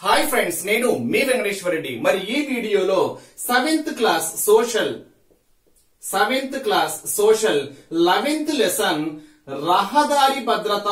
hi friends నేను మీ వెంకటేశ్వర రెడ్డి మరి ఈ వీడియోలో seventh class social seventh class social eleventh lesson రహదారి భద్రత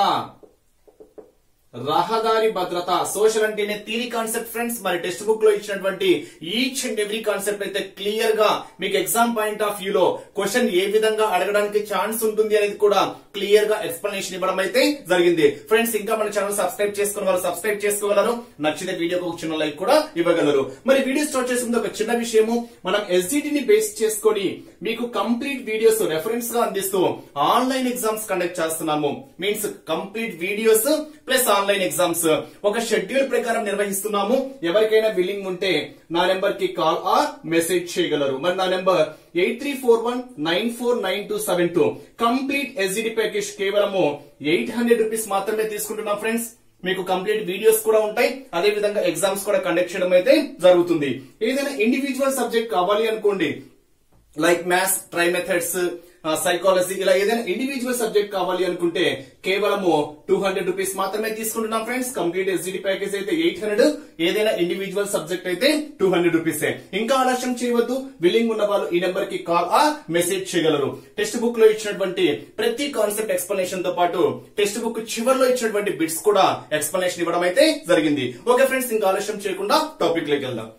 రహదారి భద్రత సోషల్ అంటేనే థీరీ కాన్సెప్ట్ ఫ్రెండ్స్ మరి టెక్స్ట్ బుక్ లో ఇచ్చినటువంటి ఈచ్ అండ్ ఎవ్రీ కాన్సెప్ట్ అయితే క్లియర్ గా మీకు ఎగ్జామ్ పాయింట్ ఆఫ్ వ్యూ లో క్వశ్చన్ ఏ విధంగా అడగడానికి ఛాన్స్ ఉంటుంది అనేది కూడా క్లియర్ గా ఎక్స్ప్లెనేషన్ ఇవ్వడం అయితే జరిగింది ఫ్రెండ్స్ ఇంకా మన ఛానల్ సబ్స్క్రైబ్ చేసుకున్న వాళ్ళు సబ్స్క్రైబ్ చేసుకోగలరు నచ్చిన వీడియోకి ఒక చిన్న లైక్ కూడా ఇవ్వగలరు మరి వీడియో స్టార్ట్ చేసే ముందు ఒక చిన్న విషయము మనం ఎస్జిటి ని బేస్ చేసుకొని మీకు కంప్లీట్ వీడియోస్ రెఫరెన్స్ గా అందిస్తూ ఆన్లైన్ ఎగ్జామ్స్ కండక్ట్ చేస్తున్నాము means complete videos plus online exams ఒక షెడ్యూల్ ప్రకారం నిర్వహిస్తున్నాము ఎవరికైనా విల్లింగ్ ఉంటే నా నెంబర్ కి కాల్ ఆర్ మెసేజ్ చేయగలరు మరి నా number eight three four one nine four nine two seven two complete SGD package కేవలము ఎయిట్ హండ్రెడ్ రూపీస్ మాత్రమే తీసుకుంటున్నాం ఫ్రెండ్స్ మీకు కంప్లీట్ వీడియోస్ కూడా ఉంటాయి అదే విధంగా ఎగ్జామ్స్ కూడా కండక్ట్ చేయడం అయితే జరుగుతుంది ఏదైనా ఇండివిజువల్ సబ్జెక్ట్ కావాలి అనుకోండి like maths try methods psychology ఇలా ఏదైనా ఇండివిజువల్ సబ్జెక్ట్ కావాలి అనుకుంటే కేవలము టూ హండ్రెడ్ రూపీస్ మాత్రమే తీసుకుంటున్నాం ఫ్రెండ్స్ కంప్లీట్ ఎస్జిడి ప్యాకేజ్ అయితే ఎయిట్ హండ్రెడ్ ఏదైనా ఇండివిజువల్ సబ్జెక్ట్ అయితే టూ హండ్రెడ్ రూపీస్ ఇంకా ఆలస్యం చేయవద్దు విల్లింగ్ ఉన్న వాళ్ళు ఈ నెంబర్ కి కాల్ ఆ మెసేజ్ చేయగలరు టెక్స్ట్ బుక్ లో ఇచ్చినటువంటి ప్రతి కాన్సెప్ట్ ఎక్స్ప్లెనేషన్ తో పాటు టెక్స్ట్ బుక్ చివరిలో ఇచ్చినటువంటి బిట్స్ కూడా ఎక్స్ప్లెనేషన్ ఇవ్వడం అయితే జరిగింది ఓకే ఫ్రెండ్స్ ఇంకా ఆలస్యం చేయకుండా టాపిక్ లోకి వెళ్దాం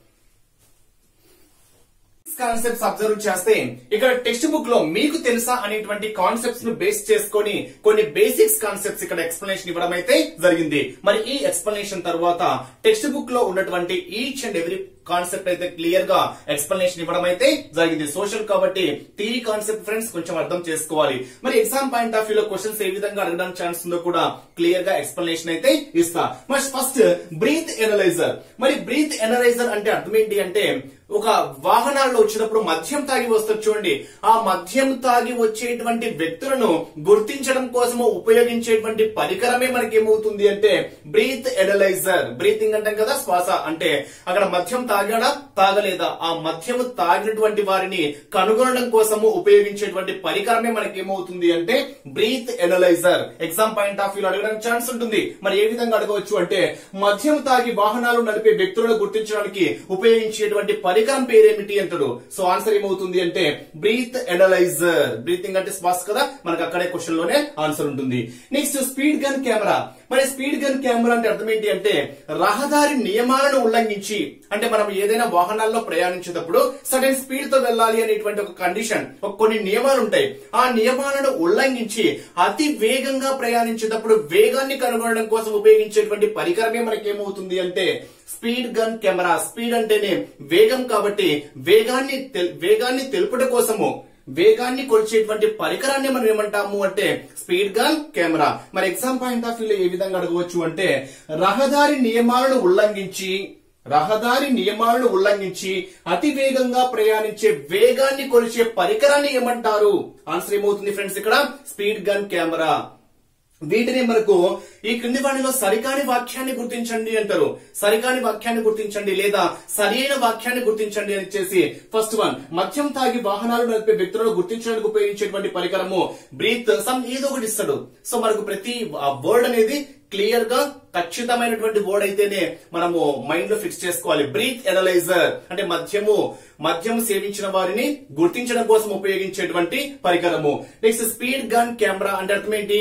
కాన్సెప్ట్స్ అబ్జర్వ్ చేస్తే ఇక్కడ టెక్స్ట్ బుక్ లో మీకు తెలుసా అనేటువంటి కాన్సెప్ట్స్ ను బేస్ చేసుకొని కొన్ని బేసిక్స్ కాన్సెప్ట్స్ ఇక్కడ ఎక్స్ప్లెనేషన్ ఇవ్వడం అయితే జరిగింది మరి ఈ ఎక్స్ప్లెనేషన్ తర్వాత టెక్స్ట్ బుక్ లో ఉన్నటువంటి ఈచ్ అండ్ ఎవ్రీ కాన్సెప్ట్ అయితే క్లియర్ గా ఎక్స్ప్లెనేషన్ ఇవ్వడం అయితే జరిగింది సోషల్ కాబట్టి థియరీ కాన్సెప్ట్ ఫ్రెండ్స్ కొంచెం అర్థం చేసుకోవాలి మరి ఎగ్జామ్ పాయింట్ ఆఫ్ వ్యూ లో క్వశ్చన్స్ ఏ విధంగా అడగడానికి ఛాన్స్ ఉందో కూడా క్లియర్ గా ఎక్స్ప్లెనేషన్ అయితే ఇస్తా మరి ఫస్ట్ బ్రీత్ ఎనలైజర్ మరి బ్రీత్ ఎనలైజర్ అంటే అర్థం ఏంటి అంటే ఒక వాహనాల్లో వచ్చినప్పుడు మద్యం తాగి వస్తారు చూడండి ఆ మద్యం తాగి వచ్చేటువంటి వ్యక్తులను గుర్తించడం కోసము ఉపయోగించేటువంటి పరికరమే మనకి ఏమవుతుంది అంటే బ్రీత్ ఎనలైజర్ బ్రీతింగ్ అంటాం కదా శ్వాస అంటే అక్కడ మద్యం తాగాడా తాగలేదా ఆ మద్యము తాగినటువంటి వారిని కనుగొనడం కోసము ఉపయోగించేటువంటి పరికరమే మనకి ఏమవుతుంది అంటే breath analyser exam point of view అడగడానికి ఛాన్స్ ఉంటుంది మరి ఏ విధంగా అడగవచ్చు అంటే మద్యం తాగి వాహనాలు నడిపే వ్యక్తులను గుర్తించడానికి ఉపయోగించేటువంటి పరికరం పేరేమిటి అంటాడు సో ఆన్సర్ ఏమవుతుంది అంటే బ్రీత్ ఎనలైజర్ బ్రీతింగ్ అంటే శ్వాస కదా మనకు అక్కడే క్వశ్చన్ లోనే ఆన్సర్ ఉంటుంది నెక్స్ట్ స్పీడ్ గన్ కెమెరా మరి స్పీడ్ గన్ కెమెరా అంటే అర్థం ఏంటి అంటే రహదారి నియమాలను ఉల్లంఘించి అంటే మనం ఏదైనా వాహనాల్లో ప్రయాణించేటప్పుడు సడన్ స్పీడ్ తో వెళ్ళాలి అనేటువంటి ఒక కండిషన్ ఒక కొన్ని నియమాలు ఉంటాయి ఆ నియమాలను ఉల్లంఘించి అతి వేగంగా ప్రయాణించేటప్పుడు వేగాన్ని కనుగొనడం కోసం ఉపయోగించేటువంటి పరికరమే మనకి ఏమవుతుంది అంటే స్పీడ్ గన్ కెమెరా స్పీడ్ అంటేనే వేగం కాబట్టి వేగాన్ని తెల్- వేగాన్ని తెలుపుట కోసము వేగాన్ని కొలిచేటువంటి పరికరాన్ని మనం ఏమంటాము అంటే స్పీడ్ గన్ కెమెరా మరి ఎగ్జామ్ పాయింట్ ఆఫ్ వ్యూలో ఏ విధంగా అడగవచ్చు అంటే రహదారి నియమాలను ఉల్లంఘించి రహదారి నియమాలను ఉల్లంఘించి అతి వేగంగా ప్రయాణించే వేగాన్ని కొలిచే పరికరాన్ని ఏమంటారు ఆన్సర్ ఏమవుతుంది ఫ్రెండ్స్ ఇక్కడ స్పీడ్ గన్ కెమెరా వీటిని మనకు ఈ క్రింది వాటిలో సరికాని వాక్యాన్ని గుర్తించండి అంటారు సరికాని వాక్యాన్ని గుర్తించండి లేదా సరైన వాక్యాన్ని గుర్తించండి అని చెప్పేసి ఫస్ట్ వన్ మద్యం తాగి వాహనాలు నడిపే వ్యక్తులను గుర్తించడానికి ఉపయోగించేటువంటి పరికరము బ్రీత్ సమ్ ఏదో ఒకటి ఇస్తాడు సో మనకు ప్రతి వర్డ్ అనేది క్లియర్ గా ఖచ్చితమైనటువంటి వర్డ్ అయితేనే మనము మైండ్ లో ఫిక్స్ చేసుకోవాలి బ్రీత్ ఎనలైజర్ అంటే మద్యము మద్యం సేవించిన వారిని గుర్తించడం కోసం ఉపయోగించేటువంటి పరికరము నెక్స్ట్ స్పీడ్ గన్ కెమెరా అంటే అర్థం ఏంటి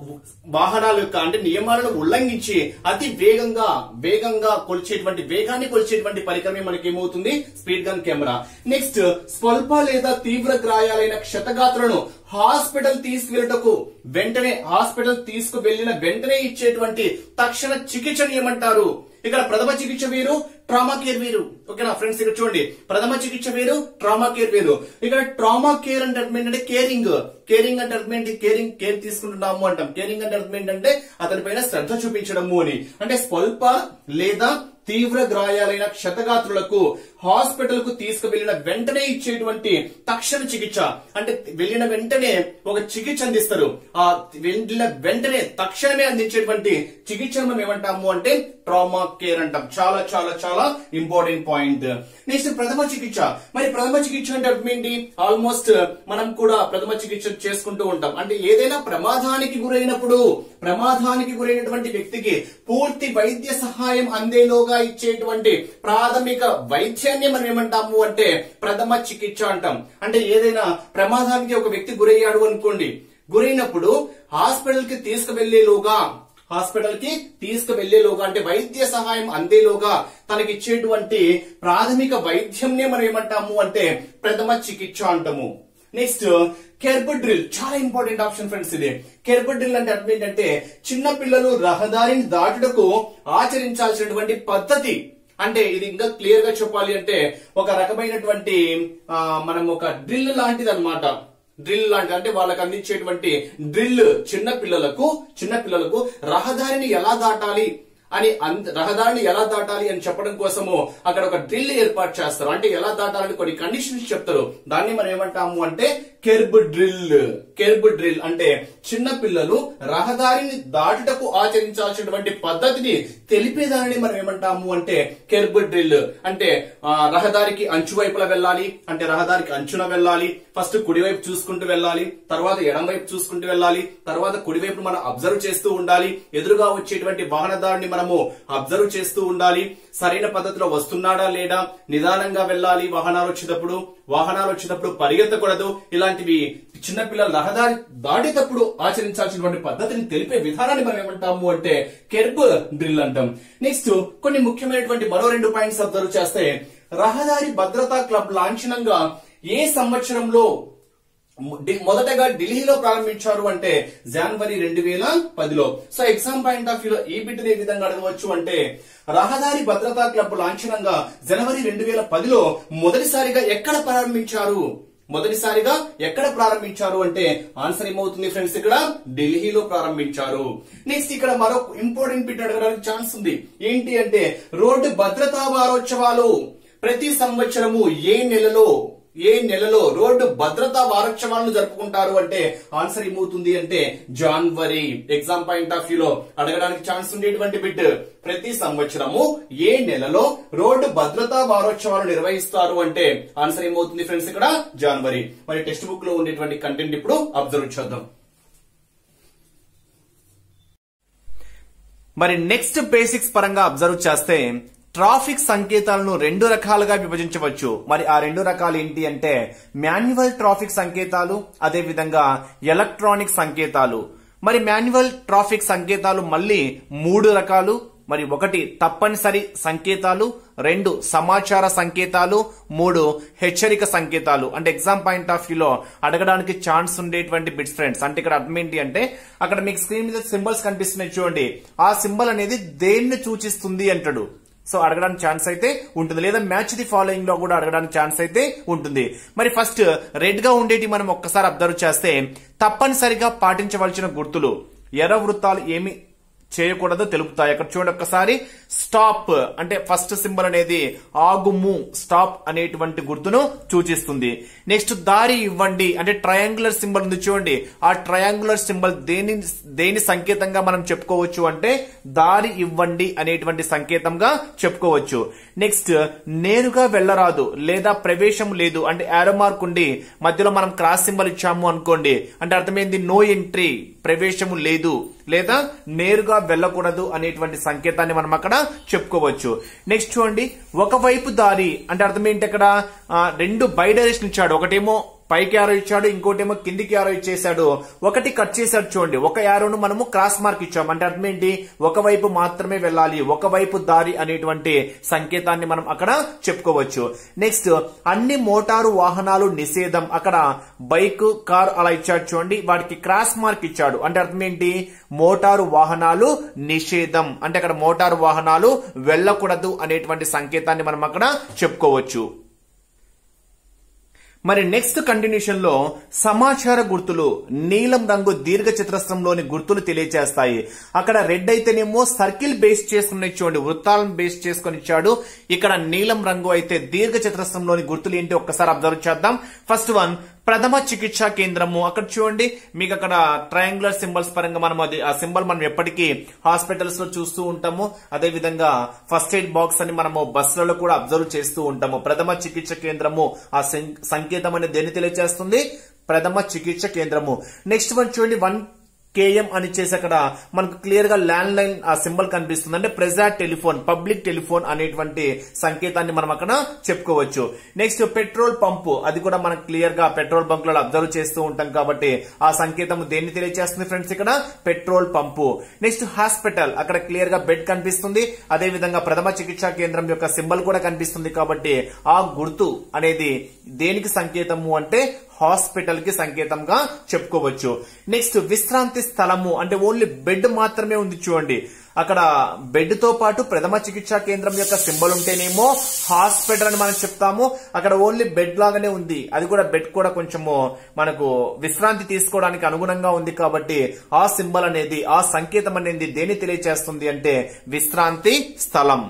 వాహనాల యొక్క అంటే నియమాలను ఉల్లంఘించి అతి వేగంగా వేగంగా కొలిచేటువంటి వేగాన్ని కొలిచేటువంటి పరికరమే మనకి ఏమవుతుంది స్పీడ్ గన్ కెమెరా నెక్స్ట్ స్వల్ప లేదా తీవ్ర గాయాలైన క్షతగాత్రులను హాస్పిటల్ తీసుకువెళ్ళటకు వెంటనే హాస్పిటల్ తీసుకువెళ్లిన వెంటనే ఇచ్చేటువంటి తక్షణ చికిత్సను ఏమంటారు ఇక్కడ ప్రథమ చికిత్స వేరు ట్రామా కేర్ వేరు ఓకేనా ఫ్రెండ్స్ ఇక్కడ చూడండి ప్రథమ చికిత్స వేరు ట్రామా కేర్ వేరు ఇక్కడ ట్రామా కేర్ అంటే అర్థం ఏంటంటే కేరింగ్ కేరింగ్ అంటే అర్థం ఏంటి కేరింగ్ కేర్ తీసుకుంటున్నాము అంటాం కేరింగ్ అంటే అర్థం ఏంటంటే అతని పైన శ్రద్ధ చూపించడము అని అంటే స్వల్ప లేదా తీవ్ర గాయాలైన క్షతగాత్రులకు హాస్పిటల్ కు తీసుకువెళ్లిన వెంటనే ఇచ్చేటువంటి తక్షణ చికిత్స అంటే వెళ్ళిన వెంటనే ఒక చికిత్స అందిస్తారు ఆ వెళ్ళిన వెంటనే తక్షణమే అందించేటువంటి చికిత్సను మనం ఏమంటాము అంటే ట్రామా కేర్ అంటాం చాలా చాలా చాలా ఇంపార్టెంట్ పాయింట్ నెక్స్ట్ ప్రథమ చికిత్స మరి ప్రథమ చికిత్స అంటే అర్థం ఏంటి ఆల్మోస్ట్ మనం కూడా ప్రథమ చికిత్స చేసుకుంటూ ఉంటాం అంటే ఏదైనా ప్రమాదానికి గురైనప్పుడు ప్రమాదానికి గురైనటువంటి వ్యక్తికి పూర్తి వైద్య సహాయం అందేలోగా ఇచ్చేటువంటి ప్రాథమిక వైద్యాన్ని మనం ఏమంటాము అంటే ప్రథమ చికిత్స అంటాం అంటే ఏదైనా ప్రమాదానికి ఒక వ్యక్తి గురయ్యాడు అనుకోండి గురైనప్పుడు హాస్పిటల్ కి తీసుకువెళ్లేలోగా హాస్పిటల్ కి తీసుకువెళ్లేలోగా అంటే వైద్య సహాయం అందేలోగా తనకి ఇచ్చేటువంటి ప్రాథమిక వైద్యంనే మనం ఏమంటాము అంటే ప్రథమ చికిత్స అంటాము నెక్స్ట్ కెర్బడ్రిల్ చాలా ఇంపార్టెంట్ ఆప్షన్ ఫ్రెండ్స్ ఇది కెర్బడ్రిల్ అంటే అర్థం ఏంటంటే చిన్న పిల్లలు రహదారిని దాటుటకు ఆచరించాల్సినటువంటి పద్ధతి అంటే ఇది ఇంకా క్లియర్ గా చెప్పాలి అంటే ఒక రకమైనటువంటి ఆ, మనం ఒక డ్రిల్ లాంటిది అనమాట డ్రిల్ లాంటి అంటే వాళ్ళకి అందించేటువంటి డ్రిల్ చిన్న పిల్లలకు చిన్న పిల్లలకు రహదారిని ఎలా దాటాలి అని అంద- రహదారిని ఎలా దాటాలి అని చెప్పడం కోసము అక్కడ ఒక డ్రిల్ ఏర్పాటు చేస్తారు అంటే ఎలా దాటాలని కొన్ని కండిషన్స్ చెప్తారు దాన్ని మనం ఏమంటాము అంటే కెర్బ్ డ్రిల్ కెర్బ్ డ్రిల్ అంటే చిన్న పిల్లలు రహదారిని దాటుటకు ఆచరించాల్సినటువంటి పద్ధతిని తెలిపేదానిని మనం ఏమంటాము అంటే కెర్బ్ డ్రిల్ అంటే ఆ, రహదారికి అంచు వైపులా వెళ్ళాలి అంటే రహదారికి అంచున వెళ్ళాలి ఫస్ట్ కుడివైపు చూసుకుంటూ వెళ్ళాలి తర్వాత ఎడం వైపు చూసుకుంటూ వెళ్ళాలి తర్వాత కుడివైపు మనం అబ్జర్వ్ చేస్తూ ఉండాలి ఎదురుగా వచ్చేటువంటి వాహనదారుని మనము అబ్జర్వ్ చేస్తూ ఉండాలి సరైన పద్ధతిలో వస్తున్నాడా లేడా నిదానంగా వెళ్ళాలి వాహనాలు వచ్చేటప్పుడు వాహనాలు వచ్చేటప్పుడు పరిగెత్తకూడదు ఇలాంటివి చిన్నపిల్లల రహదారి దాటేటప్పుడు ఆచరించాల్సినటువంటి పద్ధతిని తెలిపే విధానాన్ని మనం ఏమంటాము అంటే కెర్బ్ డ్రిల్ అంటాం నెక్స్ట్ కొన్ని ముఖ్యమైనటువంటి మరో రెండు పాయింట్స్ అబ్జర్వ్ చేస్తే రహదారి భద్రతా క్లబ్ లాంఛనంగా ఏ సంవత్సరంలో డి- మొదటగా ఢిల్లీలో ప్రారంభించారు అంటే జనవరి రెండు వేల పదిలో సో ఎగ్జామ్ పాయింట్ ఆఫ్ వ్యూలో ఈ బిడ్డను ఏ విధంగా అడగవచ్చు అంటే రహదారి భద్రతా క్లబ్ లాంఛనంగా జనవరి రెండు వేల పదిలో మొదటిసారిగా ఎక్కడ ప్రారంభించారు మొదటిసారిగా ఎక్కడ ప్రారంభించారు అంటే ఆన్సర్ ఏమవుతుంది ఫ్రెండ్స్ ఇక్కడ ఢిల్లీలో ప్రారంభించారు నెక్స్ట్ ఇక్కడ మరో ఇంపార్టెంట్ బిట్ అడగడానికి ఛాన్స్ ఉంది ఏంటి అంటే రోడ్డు భద్రతా వారోత్సవాలు ప్రతి సంవత్సరము ఏ నెలలో ఏ నెలలో రోడ్డు భద్రతా వారోత్సవాలను జరుపుకుంటారు అంటే ఆన్సర్ ఏమవుతుంది అంటే జనవరి ఎగ్జామ్ పాయింట్ ఆఫ్ వ్యూలో అడగడానికి ఛాన్స్ ఉండేటువంటి బిట్ ప్రతి సంవత్సరము ఏ నెలలో రోడ్డు భద్రతా వారోత్సవాలు నిర్వహిస్తారు అంటే ఆన్సర్ ఏమవుతుంది ఫ్రెండ్స్ ఇక్కడ జనవరి మరి టెక్స్ట్ బుక్ లో ఉండేటువంటి కంటెంట్ ఇప్పుడు అబ్జర్వ్ చేద్దాం మరి నెక్స్ట్ బేసిక్స్ పరంగా అబ్జర్వ్ చేస్తే ట్రాఫిక్ సంకేతాలను రెండు రకాలుగా విభజించవచ్చు మరి ఆ రెండు రకాలు ఏంటి అంటే మాన్యువల్ ట్రాఫిక్ సంకేతాలు అదే విధంగా ఎలక్ట్రానిక్ సంకేతాలు మరి మాన్యువల్ ట్రాఫిక్ సంకేతాలు మళ్ళీ మూడు రకాలు మరి ఒకటి తప్పనిసరి సంకేతాలు రెండు సమాచార సంకేతాలు మూడు హెచ్చరిక సంకేతాలు అంటే ఎగ్జామ్ పాయింట్ ఆఫ్ వ్యూలో అడగడానికి ఛాన్స్ ఉండేటువంటి బిట్స్ ఫ్రెండ్స్ అంటే ఇక్కడ అర్థం ఏంటి అంటే అక్కడ మీకు స్క్రీన్ మీద సింబల్స్ కనిపిస్తున్నాయి చూడండి ఆ సింబల్ అనేది దేన్ని సూచిస్తుంది అంటాడు సో అడగడానికి ఛాన్స్ అయితే ఉంటుంది లేదా మ్యాచ్ ది ఫాలోయింగ్ లో కూడా అడగడానికి ఛాన్స్ అయితే ఉంటుంది మరి ఫస్ట్ రెడ్ గా ఉండేటి మనం ఒక్కసారి అబ్జర్వ్ చేస్తే తప్పనిసరిగా పాటించవలసిన గుర్తులు ఎర్ర వృత్తాలు ఏమి చేయకూడదో తెలుపుతాయి అక్కడ చూడండి ఒక్కసారి స్టాప్ అంటే ఫస్ట్ సింబల్ అనేది ఆగుము స్టాప్ అనేటువంటి గుర్తును సూచిస్తుంది నెక్స్ట్ దారి ఇవ్వండి అంటే ట్రయాంగులర్ సింబల్ ఉంది చూడండి ఆ ట్రయాంగులర్ సింబల్ దేని దేని సంకేతంగా మనం చెప్పుకోవచ్చు అంటే దారి ఇవ్వండి అనేటువంటి సంకేతంగా చెప్పుకోవచ్చు నెక్స్ట్ నేరుగా వెళ్ళరాదు లేదా ప్రవేశం లేదు అంటే యారో మార్క్ ఉండి మధ్యలో మనం క్రాస్ సింబల్ ఇచ్చాము అనుకోండి అంటే అర్థమైంది నో ఎంట్రీ ప్రవేశము లేదు లేదా నేరుగా వెళ్ళకూడదు అనేటువంటి సంకేతాన్ని మనం అక్కడ చెప్పుకోవచ్చు నెక్స్ట్ చూడండి ఒకవైపు దారి అంటే అర్థం ఏంటి అక్కడ ఆ, రెండు బై డైరెక్షన్ ఇచ్చాడు ఒకటేమో పైకి యారో ఇచ్చాడు ఇంకోటేమో కిందికి యారో ఇచ్చేసాడు ఒకటి కట్ చేశాడు చూడండి ఒక యారోను మనము క్రాస్ మార్క్ ఇచ్చాము అంటే అర్థం ఏంటి ఒకవైపు మాత్రమే వెళ్ళాలి ఒకవైపు దారి అనేటువంటి సంకేతాన్ని మనం అక్కడ చెప్పుకోవచ్చు నెక్స్ట్ అన్ని మోటారు వాహనాలు నిషేధం అక్కడ బైక్ కార్ అలా ఇచ్చాడు చూడండి వాటికి క్రాస్ మార్క్ ఇచ్చాడు అంటే అర్థం ఏంటి మోటారు వాహనాలు నిషేధం అంటే అక్కడ మోటారు వాహనాలు వెళ్ళకూడదు అనేటువంటి సంకేతాన్ని మనం అక్కడ చెప్పుకోవచ్చు మరి నెక్స్ట్ కంటిన్యూషన్ లో సమాచార గుర్తులు నీలం రంగు దీర్ఘ చతురస్రంలోని గుర్తులు తెలియజేస్తాయి అక్కడ రెడ్ అయితేనేమో సర్కిల్ బేస్ చేసుకుని చూడండి వృత్తాలను బేస్ చేసుకుని ఇచ్చాడు ఇక్కడ నీలం రంగు అయితే దీర్ఘ చతురస్రంలోని గుర్తులు ఏంటి ఒక్కసారి అబ్జర్వ్ చేద్దాం ఫస్ట్ వన్ ప్రథమ చికిత్సా కేంద్రము అక్కడ చూడండి మీకు అక్కడ ట్రయాంగులర్ సింబల్స్ పరంగా మనం అది ఆ సింబల్ మనం ఎప్పటికీ హాస్పిటల్స్ లో చూస్తూ ఉంటాము అదే విధంగా ఫస్ట్ ఎయిడ్ బాక్స్ అని మనము బస్సులలో కూడా అబ్జర్వ్ చేస్తూ ఉంటాము ప్రథమ చికిత్స కేంద్రము ఆ సం- సంకేతం అనేది దేన్ని తెలియజేస్తుంది ప్రథమ చికిత్స కేంద్రము నెక్స్ట్ వన్ చూడండి వన్ కేఎం అని చేసి అక్కడ మనకు క్లియర్ గా ల్యాండ్ లైన్ ఆ సింబల్ కనిపిస్తుంది అంటే ప్రెజార్ టెలిఫోన్ పబ్లిక్ టెలిఫోన్ అనేటువంటి సంకేతాన్ని మనం అక్కడ చెప్పుకోవచ్చు నెక్స్ట్ పెట్రోల్ పంపు అది కూడా మనకు క్లియర్ గా పెట్రోల్ బంక్ లో అబ్జర్వ్ చేస్తూ ఉంటాం కాబట్టి ఆ సంకేతం దేన్ని తెలియజేస్తుంది ఫ్రెండ్స్ ఇక్కడ పెట్రోల్ పంపు నెక్స్ట్ హాస్పిటల్ అక్కడ క్లియర్ గా బెడ్ కనిపిస్తుంది అదే విధంగా ప్రథమ చికిత్సా కేంద్రం యొక్క సింబల్ కూడా కనిపిస్తుంది కాబట్టి ఆ గుర్తు అనేది దేనికి సంకేతము అంటే హాస్పిటల్ కి సంకేతంగా చెప్పుకోవచ్చు నెక్స్ట్ విశ్రాంతి స్థలము అంటే ఓన్లీ బెడ్ మాత్రమే ఉంది చూడండి అక్కడ బెడ్ తో పాటు ప్రథమ చికిత్సా కేంద్రం యొక్క సింబల్ ఉంటేనేమో హాస్పిటల్ అని మనం చెప్తాము అక్కడ ఓన్లీ బెడ్ లాగానే ఉంది అది కూడా బెడ్ కూడా కొంచెము మనకు విశ్రాంతి తీసుకోవడానికి అనుగుణంగా ఉంది కాబట్టి ఆ సింబల్ అనేది ఆ సంకేతం అనేది దేని తెలియచేస్తుంది అంటే విశ్రాంతి స్థలం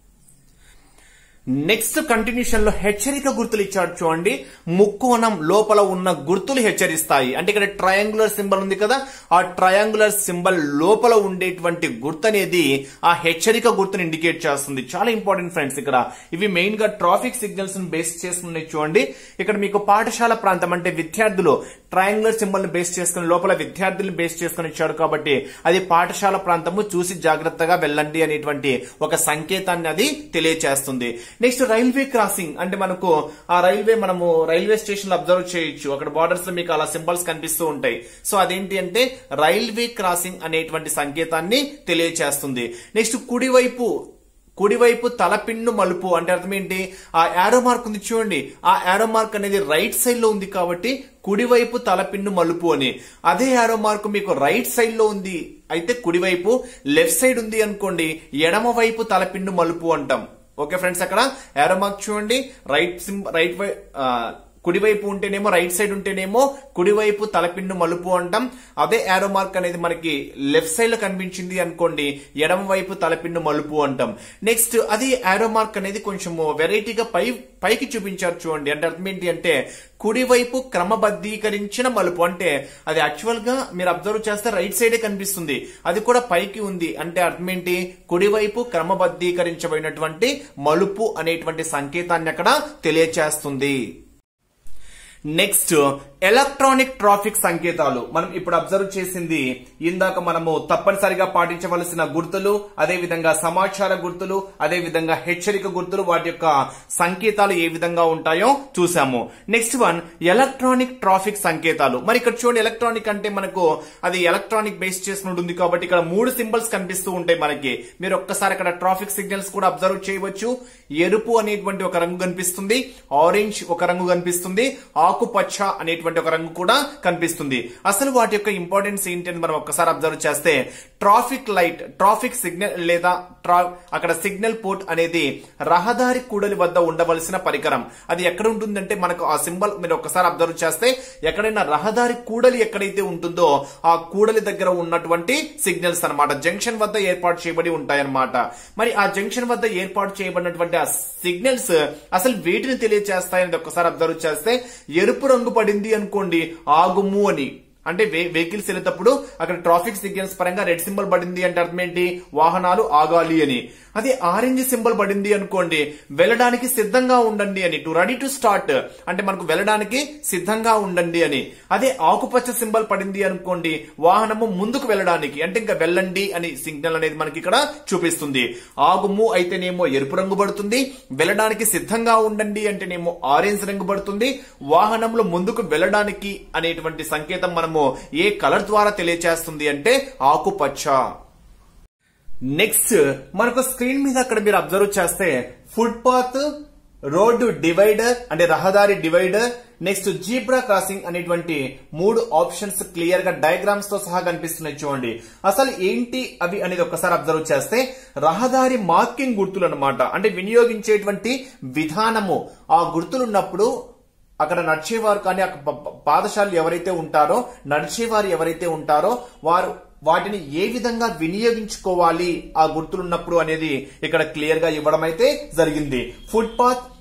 నెక్స్ట్ కంటిన్యూషన్ లో హెచ్చరిక గుర్తులు ఇచ్చాడు చూడండి ముక్కోణం లోపల ఉన్న గుర్తులు హెచ్చరిస్తాయి అంటే ఇక్కడ ట్రయాంగులర్ సింబల్ ఉంది కదా ఆ ట్రయాంగులర్ సింబల్ లోపల ఉండేటువంటి గుర్తు అనేది ఆ హెచ్చరిక గుర్తుని ఇండికేట్ చేస్తుంది చాలా ఇంపార్టెంట్ ఫ్రెండ్స్ ఇక్కడ ఇవి మెయిన్ గా ట్రాఫిక్ సిగ్నల్స్ ని బేస్ చేసుకున్నాయి చూడండి ఇక్కడ మీకు పాఠశాల ప్రాంతం అంటే విద్యార్థులు ట్రయాంగులర్ సింబల్ ని బేస్ చేసుకుని లోపల విద్యార్థుల్ని బేస్ చేసుకుని ఇచ్చాడు కాబట్టి అది పాఠశాల ప్రాంతము చూసి జాగ్రత్తగా వెళ్ళండి అనేటువంటి ఒక సంకేతాన్ని అది తెలియచేస్తుంది నెక్స్ట్ రైల్వే క్రాసింగ్ అంటే మనకు ఆ రైల్వే మనము రైల్వే స్టేషన్ లో అబ్జర్వ్ చేయొచ్చు అక్కడ బార్డర్స్ లో మీకు అలా సింబల్స్ కనిపిస్తూ ఉంటాయి సో అదేంటి అంటే రైల్వే క్రాసింగ్ అనేటువంటి సంకేతాన్ని తెలియచేస్తుంది నెక్స్ట్ కుడివైపు కుడివైపు తలపిన్ను మలుపు అంటే అర్థం ఏంటి ఆ యారో మార్క్ ఉంది చూడండి ఆ యారో మార్క్ అనేది రైట్ సైడ్ లో ఉంది కాబట్టి కుడివైపు తలపిన్ను మలుపు అని అదే యారో మార్క్ మీకు రైట్ సైడ్ లో ఉంది అయితే కుడివైపు లెఫ్ట్ సైడ్ ఉంది అనుకోండి ఎడమ వైపు తలపిన్ను మలుపు అంటాం ఓకే ఫ్రెండ్స్ అక్కడ యారో మార్క్ చూడండి రైట్ సిం రైట్ వై ఆ, కుడివైపు ఉంటేనేమో రైట్ సైడ్ ఉంటేనేమో కుడివైపు తలపిన్ను మలుపు అంటాం అదే యారో మార్క్ అనేది మనకి లెఫ్ట్ సైడ్ లో కనిపించింది అనుకోండి ఎడమ వైపు తలపిన్ను మలుపు అంటాం నెక్స్ట్ అది యారో మార్క్ అనేది కొంచెం వెరైటీగా పై పైకి చూపించారు చూడండి అంటే అర్థం ఏంటి అంటే కుడివైపు క్రమబద్ధీకరించిన మలుపు అంటే అది యాక్చువల్ గా మీరు అబ్జర్వ్ చేస్తే రైట్ సైడే కనిపిస్తుంది అది కూడా పైకి ఉంది అంటే అర్థం ఏంటి కుడివైపు క్రమబద్ధీకరించబడినటువంటి మలుపు అనేటువంటి సంకేతాన్ని అక్కడ తెలియచేస్తుంది నెక్స్ట్ ఎలక్ట్రానిక్ ట్రాఫిక్ సంకేతాలు మనం ఇప్పుడు అబ్జర్వ్ చేసింది ఇందాక మనము తప్పనిసరిగా పాటించవలసిన గుర్తులు అదే విధంగా సమాచార గుర్తులు అదే విధంగా హెచ్చరిక గుర్తులు వాటి యొక్క సంకేతాలు ఏ విధంగా ఉంటాయో చూసాము నెక్స్ట్ వన్ ఎలక్ట్రానిక్ ట్రాఫిక్ సంకేతాలు మరి ఇక్కడ చూడండి ఎలక్ట్రానిక్ అంటే మనకు అది ఎలక్ట్రానిక్ బేస్ చేసి ఉంటుంది కాబట్టి ఇక్కడ మూడు సింబల్స్ కనిపిస్తూ ఉంటాయి మనకి మీరు ఒక్కసారి అక్కడ ట్రాఫిక్ సిగ్నల్స్ కూడా అబ్జర్వ్ చేయవచ్చు ఎరుపు అనేటువంటి ఒక రంగు కనిపిస్తుంది ఆరెంజ్ ఒక రంగు కనిపిస్తుంది ఆకుపచ్చ అనేటువంటి ఒక రంగు కూడా కనిపిస్తుంది అసలు వాటి యొక్క ఇంపార్టెన్స్ ఏంటి అని మనం ఒక్కసారి అబ్జర్వ్ చేస్తే ట్రాఫిక్ లైట్ ట్రాఫిక్ సిగ్నల్ లేదా ట్రా అక్కడ సిగ్నల్ పోర్ట్ అనేది రహదారి కూడలి వద్ద ఉండవలసిన పరికరం అది ఎక్కడ ఉంటుందంటే మనకు ఆ సింబల్ మీరు ఒక్కసారి అబ్జర్వ్ చేస్తే ఎక్కడైనా రహదారి కూడలి ఎక్కడైతే ఉంటుందో ఆ కూడలి దగ్గర ఉన్నటువంటి సిగ్నల్స్ అన్నమాట జంక్షన్ వద్ద ఏర్పాటు చేయబడి ఉంటాయన్నమాట మరి ఆ జంక్షన్ వద్ద ఏర్పాటు చేయబడినటువంటి ఆ సిగ్నల్స్ అసలు వేటిని తెలియజేస్తాయని ఒక్కసారి అబ్జర్వ్ చేస్తే ఎరుపు రంగు పడింది అనుకోండి ఆగుము అని అంటే వెహికల్స్ వెళ్ళేటప్పుడు అక్కడ ట్రాఫిక్ సిగ్నల్స్ పరంగా రెడ్ సింబల్ పడింది అంటే అర్థం ఏంటి వాహనాలు ఆగాలి అని అదే ఆరెంజ్ సింబల్ పడింది అనుకోండి వెళ్ళడానికి సిద్ధంగా ఉండండి అని టు రెడీ టు స్టార్ట్ అంటే మనకు వెళ్ళడానికి సిద్ధంగా ఉండండి అని అదే ఆకుపచ్చ సింబల్ పడింది అనుకోండి వాహనము ముందుకు వెళ్ళడానికి అంటే ఇంకా వెళ్ళండి అని సిగ్నల్ అనేది మనకి ఇక్కడ చూపిస్తుంది ఆగుము అయితేనేమో ఎరుపు రంగు పడుతుంది వెళ్ళడానికి సిద్ధంగా ఉండండి అంటేనేమో ఆరెంజ్ రంగు పడుతుంది వాహనంలో ముందుకు వెళ్ళడానికి అనేటువంటి సంకేతం మనము ఏ కలర్ ద్వారా తెలియచేస్తుంది అంటే ఆకుపచ్చ నెక్స్ట్ మనకు స్క్రీన్ మీద అక్కడ మీరు అబ్జర్వ్ చేస్తే ఫుట్ పాత్ రోడ్డు డివైడర్ అంటే రహదారి డివైడర్ నెక్స్ట్ జీబ్రా క్రాసింగ్ అనేటువంటి మూడు ఆప్షన్స్ క్లియర్ గా డయాగ్రామ్స్ తో సహా కనిపిస్తున్నాయి చూడండి అసలు ఏంటి అవి అనేది ఒక్కసారి అబ్జర్వ్ చేస్తే రహదారి మార్కింగ్ గుర్తులు అనమాట అంటే వినియోగించేటువంటి విధానము ఆ గుర్తులు ఉన్నప్పుడు అక్కడ నడిచేవారు కానీ అక్కడ ప- ప- పాదశాలలు ఎవరైతే ఉంటారో నడిచేవారు ఎవరైతే ఉంటారో వారు వాటిని ఏ విధంగా వినియోగించుకోవాలి ఆ గుర్తులున్నప్పుడు అనేది ఇక్కడ క్లియర్ గా ఇవ్వడం అయితే జరిగింది ఫుట్ పాత్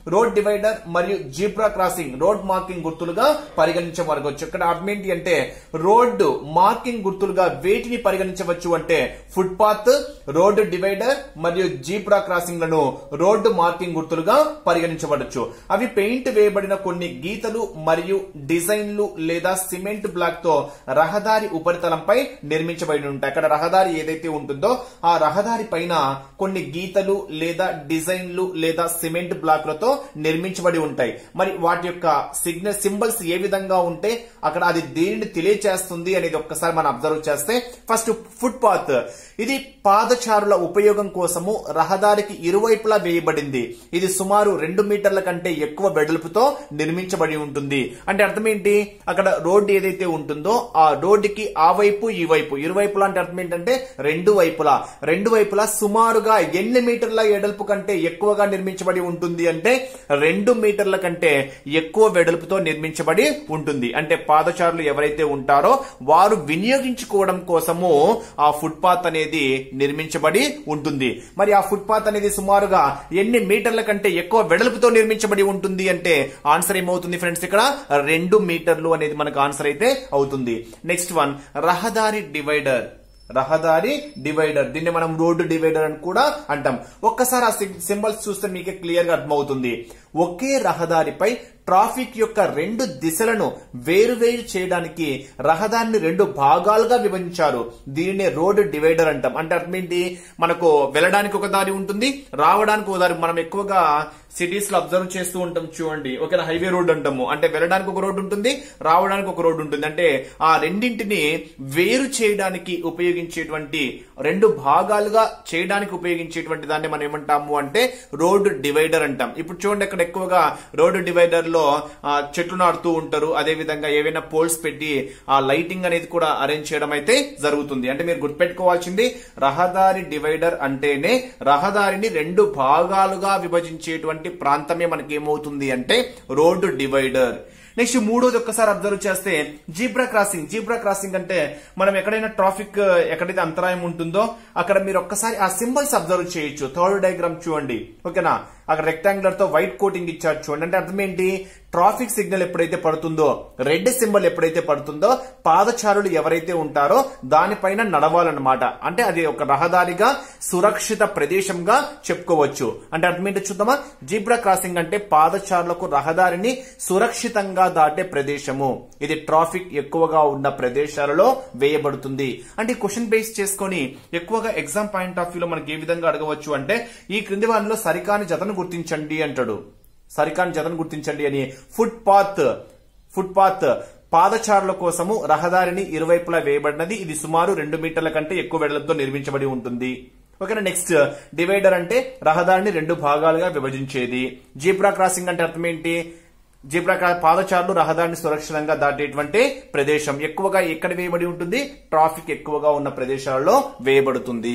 రోడ్ డివైడర్ మరియు జీబ్రా క్రాసింగ్ రోడ్ మార్కింగ్ గుర్తులుగా పరిగణించబడవచ్చు ఇక్కడ అర్థం ఏంటి అంటే రోడ్డు మార్కింగ్ గుర్తులుగా వేటిని పరిగణించవచ్చు అంటే ఫుట్ పాత్ రోడ్డు డివైడర్ మరియు జీబ్రా క్రాసింగ్ లను రోడ్డు మార్కింగ్ గుర్తులుగా పరిగణించబడచ్చు అవి పెయింట్ వేయబడిన కొన్ని గీతలు మరియు డిజైన్లు లేదా సిమెంట్ బ్లాక్ తో రహదారి ఉపరితలంపై నిర్మించబడి ఉంటాయి అక్కడ రహదారి ఏదైతే ఉంటుందో ఆ రహదారి పైన కొన్ని గీతలు లేదా డిజైన్లు లేదా సిమెంట్ బ్లాక్లతో నిర్మించబడి ఉంటాయి మరి వాటి యొక్క సిగ్నల్ సింబల్స్ ఏ విధంగా ఉంటే అక్కడ అది దేనిని తెలియచేస్తుంది అనేది ఒక్కసారి మనం అబ్జర్వ్ చేస్తే ఫస్ట్ ఫుట్ పాత్ ఇది పాదచారుల ఉపయోగం కోసము రహదారికి ఇరువైపులా వేయబడింది ఇది సుమారు రెండు మీటర్ల కంటే ఎక్కువ వెడల్పుతో నిర్మించబడి ఉంటుంది అంటే అర్థం ఏంటి అక్కడ రోడ్డు ఏదైతే ఉంటుందో ఆ రోడ్డుకి ఆ వైపు ఈ వైపు ఇరువైపులా అంటే అర్థం ఏంటంటే రెండు వైపులా రెండు వైపులా సుమారుగా ఎన్ని మీటర్ల ఎడల్పు కంటే ఎక్కువగా నిర్మించబడి ఉంటుంది అంటే రెండు మీటర్ల కంటే ఎక్కువ వెడల్పుతో నిర్మించబడి ఉంటుంది అంటే పాదచారులు ఎవరైతే ఉంటారో వారు వినియోగించుకోవడం కోసము ఆ ఫుట్పాత్ అనేది నిర్మించబడి ఉంటుంది మరి ఆ ఫుట్పాత్ అనేది సుమారుగా ఎన్ని మీటర్ల కంటే ఎక్కువ వెడల్పుతో నిర్మించబడి ఉంటుంది అంటే ఆన్సర్ ఏమవుతుంది ఫ్రెండ్స్ ఇక్కడ రెండు మీటర్లు అనేది మనకు ఆన్సర్ అయితే అవుతుంది నెక్స్ట్ వన్ రహదారి డివైడర్ రహదారి డివైడర్ దీన్ని మనం రోడ్డు డివైడర్ అని కూడా అంటాం ఒక్కసారి ఆ సింబల్స్ చూస్తే మీకే క్లియర్ గా అర్థమవుతుంది ఒకే రహదారిపై ట్రాఫిక్ యొక్క రెండు దిశలను వేరువేరు చేయడానికి రహదారిని రెండు భాగాలుగా విభజించారు దీనినే రోడ్డు డివైడర్ అంటాం అంటే అర్థం ఏంటి మనకు వెళ్ళడానికి ఒక దారి ఉంటుంది రావడానికి ఒక దారి మనం ఎక్కువగా సిటీస్ లో అబ్జర్వ్ చేస్తూ ఉంటాం చూడండి ఓకేనా హైవే రోడ్ అంటాము అంటే వెళ్ళడానికి ఒక రోడ్డు ఉంటుంది రావడానికి ఒక రోడ్డు ఉంటుంది అంటే ఆ రెండింటిని వేరు చేయడానికి ఉపయోగించేటువంటి రెండు భాగాలుగా చేయడానికి ఉపయోగించేటువంటి దాన్ని మనం ఏమంటాము అంటే రోడ్డు డివైడర్ అంటాం ఇప్పుడు చూడండి అక్కడ ఎక్కువగా రోడ్డు డివైడర్ లో ఆ, చెట్లు నాటుతూ ఉంటారు అదే విధంగా ఏవైనా పోల్స్ పెట్టి ఆ లైటింగ్ అనేది కూడా అరేంజ్ చేయడం అయితే జరుగుతుంది అంటే మీరు గుర్తుపెట్టుకోవాల్సింది రహదారి డివైడర్ అంటేనే రహదారిని రెండు భాగాలుగా విభజించేటువంటి ప్రాంతమే మనకి ఏమవుతుంది అంటే రోడ్డు డివైడర్ నెక్స్ట్ మూడోది ఒక్కసారి అబ్జర్వ్ చేస్తే జీబ్రా క్రాసింగ్ జీబ్రా క్రాసింగ్ అంటే మనం ఎక్కడైనా ట్రాఫిక్ ఎక్కడైతే అంతరాయం ఉంటుందో అక్కడ మీరు ఒక్కసారి ఆ సింబల్స్ అబ్జర్వ్ చేయొచ్చు థర్డ్ డయాగ్రామ్ చూడండి ఓకేనా అక్కడ రెక్టాంగులర్ తో వైట్ కోటింగ్ ఇచ్చారు చూడండి అంటే అర్థం ఏంటి ట్రాఫిక్ సిగ్నల్ ఎప్పుడైతే పడుతుందో రెడ్ సింబల్ ఎప్పుడైతే పడుతుందో పాదచారులు ఎవరైతే ఉంటారో దానిపైన నడవాలన్నమాట అంటే అది ఒక రహదారిగా సురక్షిత ప్రదేశంగా చెప్పుకోవచ్చు అంటే అర్థం ఏంటో చూద్దామా జీబ్రా క్రాసింగ్ అంటే పాదచారులకు రహదారిని సురక్షితంగా దాటే ప్రదేశము ఇది ట్రాఫిక్ ఎక్కువగా ఉన్న ప్రదేశాలలో వేయబడుతుంది అంటే క్వశ్చన్ బేస్ చేసుకొని ఎక్కువగా ఎగ్జామ్ పాయింట్ ఆఫ్ వ్యూలో మనకి ఏ విధంగా అడగవచ్చు అంటే ఈ క్రింది వారిలో సరికాని జతను గుర్తించండి అంటాడు సరికాని జతను గుర్తించండి అని ఫుట్ పాత్ ఫుట్ పాత్ పాదచారుల కోసము రహదారిని ఇరువైపులా వేయబడినది ఇది సుమారు రెండు మీటర్ల కంటే ఎక్కువ వెడలతో నిర్మించబడి ఉంటుంది ఓకేనా నెక్స్ట్ డివైడర్ అంటే రహదారిని రెండు భాగాలుగా విభజించేది జీబ్రా క్రాసింగ్ అంటే అర్థం ఏంటి జీబ్రా క్రా పాదచారులు రహదారిని సురక్షితంగా దాటేటువంటి ప్రదేశం ఎక్కువగా ఎక్కడ వేయబడి ఉంటుంది ట్రాఫిక్ ఎక్కువగా ఉన్న ప్రదేశాలలో వేయబడుతుంది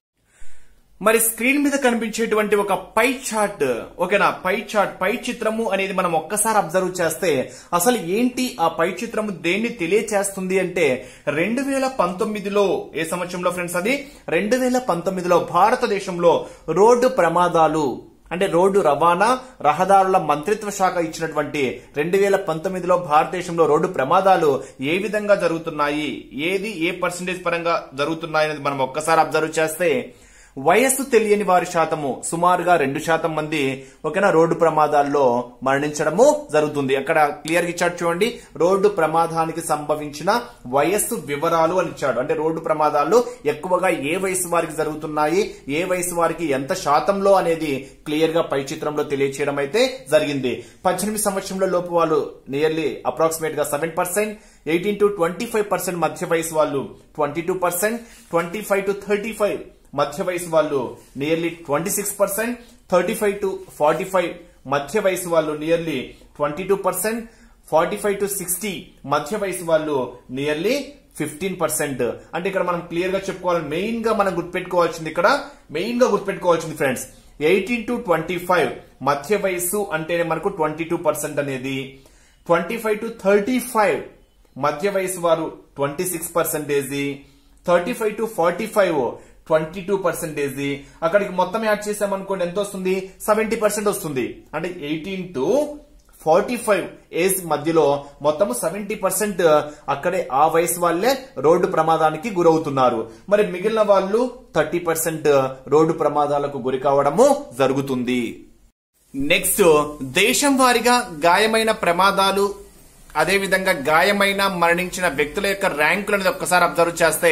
మరి స్క్రీన్ మీద కనిపించేటువంటి ఒక పై చార్ట్ ఓకేనా పై చార్ట్ పై చిత్రము అనేది మనం ఒక్కసారి అబ్జర్వ్ చేస్తే అసలు ఏంటి ఆ పై చిత్రము దేన్ని తెలియచేస్తుంది అంటే రెండు వేల పంతొమ్మిదిలో ఏ సంవత్సరంలో ఫ్రెండ్స్ అది రెండు వేల పంతొమ్మిదిలో భారతదేశంలో రోడ్డు ప్రమాదాలు అంటే రోడ్డు రవాణా రహదారుల మంత్రిత్వ శాఖ ఇచ్చినటువంటి రెండు వేల పంతొమ్మిదిలో భారతదేశంలో రోడ్డు ప్రమాదాలు ఏ విధంగా జరుగుతున్నాయి ఏది ఏ పర్సంటేజ్ పరంగా జరుగుతున్నాయి అనేది మనం ఒక్కసారి అబ్జర్వ్ చేస్తే వయస్సు తెలియని వారి శాతము సుమారుగా రెండు శాతం మంది ఓకేనా రోడ్డు ప్రమాదాల్లో మరణించడము జరుగుతుంది అక్కడ క్లియర్ గా ఇచ్చాడు చూడండి రోడ్డు ప్రమాదానికి సంభవించిన వయస్సు వివరాలు అని ఇచ్చాడు అంటే రోడ్డు ప్రమాదాలు ఎక్కువగా ఏ వయసు వారికి జరుగుతున్నాయి ఏ వయసు వారికి ఎంత శాతంలో అనేది క్లియర్ గా పై చిత్రంలో తెలియచేయడం అయితే జరిగింది పద్దెనిమిది సంవత్సరంలో లోపు వాళ్ళు నియర్లీ అప్రాక్సిమేట్ గా seven percent eighteen to twenty five percent మధ్య వయసు వాళ్ళు twenty two percent twenty five to thirty five మధ్య వయసు వాళ్ళు nearly twenty six percent thirty five to forty five మధ్య వయసు వాళ్ళు nearly twenty two percent forty five to sixty మధ్య వయసు వాళ్ళు నియర్లీ ఫిఫ్టీన్ పర్సెంట్ అంటే ఇక్కడ మనం క్లియర్ గా చెప్పుకోవాలి మెయిన్ గా మనం గుర్తుపెట్టుకోవాల్సింది ఇక్కడ మెయిన్ గా గుర్తుపెట్టుకోవాల్సింది friends eighteen to twenty five మధ్య వయసు అంటేనే మనకు ట్వంటీ టూ పర్సెంట్ అనేది twenty five to thirty five మధ్య వయసు వారు twenty six percentage thirty five to forty five twenty two percentage అక్కడికి మొత్తం యాడ్ చేసామనుకోండి ఎంత వస్తుంది సెవెంటీ పర్సెంట్ వస్తుంది అంటే eighteen to forty five age మధ్యలో మొత్తం సెవెంటీ పర్సెంట్ అక్కడే ఆ వయసు వాళ్ళే రోడ్డు ప్రమాదానికి గురవుతున్నారు మరి మిగిలిన వాళ్ళు థర్టీ పర్సెంట్ రోడ్డు ప్రమాదాలకు గురి కావడము జరుగుతుంది నెక్స్ట్ దేశం వారీగా గాయమైన ప్రమాదాలు అదే విధంగా గాయమైన మరణించిన వ్యక్తుల యొక్క ర్యాంకులు అనేది ఒక్కసారి అబ్జర్వ్ చేస్తే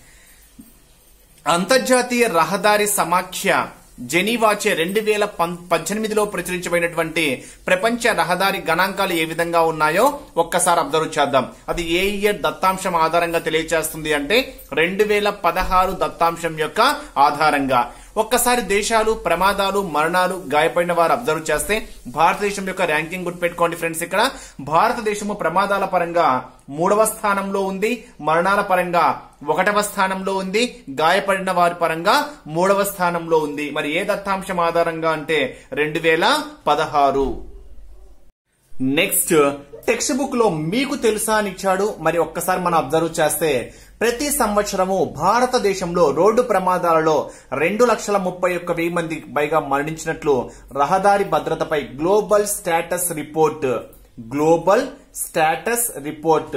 అంతర్జాతీయ రహదారి సమాఖ్య జెనీవాచే రెండు వేల పద్దెనిమిదిలో ప్రచురించబడినటువంటి ప్రపంచ రహదారి గణాంకాలు ఏ విధంగా ఉన్నాయో ఒక్కసారి అబ్జర్వ్ చేద్దాం అది ఏ ఇయర్ దత్తాంశం ఆధారంగా తెలియజేస్తుంది అంటే రెండు వేల పదహారు దత్తాంశం యొక్క ఆధారంగా ఒక్కసారి దేశాలు ప్రమాదాలు మరణాలు గాయపడిన వారు అబ్జర్వ్ చేస్తే భారతదేశం యొక్క ర్యాంకింగ్ గుర్తుపెట్టుకోండి ఫ్రెండ్స్ ఇక్కడ భారతదేశము ప్రమాదాల పరంగా మూడవ స్థానంలో ఉంది మరణాల పరంగా ఒకటవ స్థానంలో ఉంది గాయపడిన వారి పరంగా మూడవ స్థానంలో ఉంది మరి ఏ దత్తాంశం ఆధారంగా అంటే రెండు వేల పదహారు నెక్స్ట్ టెక్స్ట్ బుక్ లో మీకు తెలుసా అని ఇచ్చాడు మరి ఒక్కసారి మనం అబ్జర్వ్ చేస్తే ప్రతి సంవత్సరము భారతదేశంలో రోడ్డు ప్రమాదాలలో రెండు లక్షల ముప్పై ఒక్క వెయ్యి మంది పైగా మరణించినట్లు రహదారి భద్రతపై global status report global status report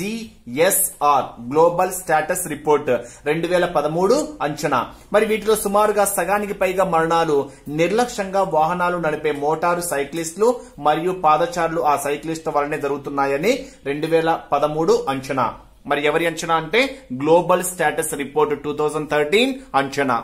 GSR global status report రెండు వేల పదమూడు అంచనా మరి వీటిలో సుమారుగా సగానికి పైగా మరణాలు నిర్లక్ష్యంగా వాహనాలు నడిపే మోటారు సైక్లిస్టులు మరియు పాదచారులు ఆ సైక్లిస్టు వల్లనే జరుగుతున్నాయని రెండు వేల పదమూడు అంచనా మరి ఎవరి అంచనా అంటే global status report two thousand thirteen అంచనా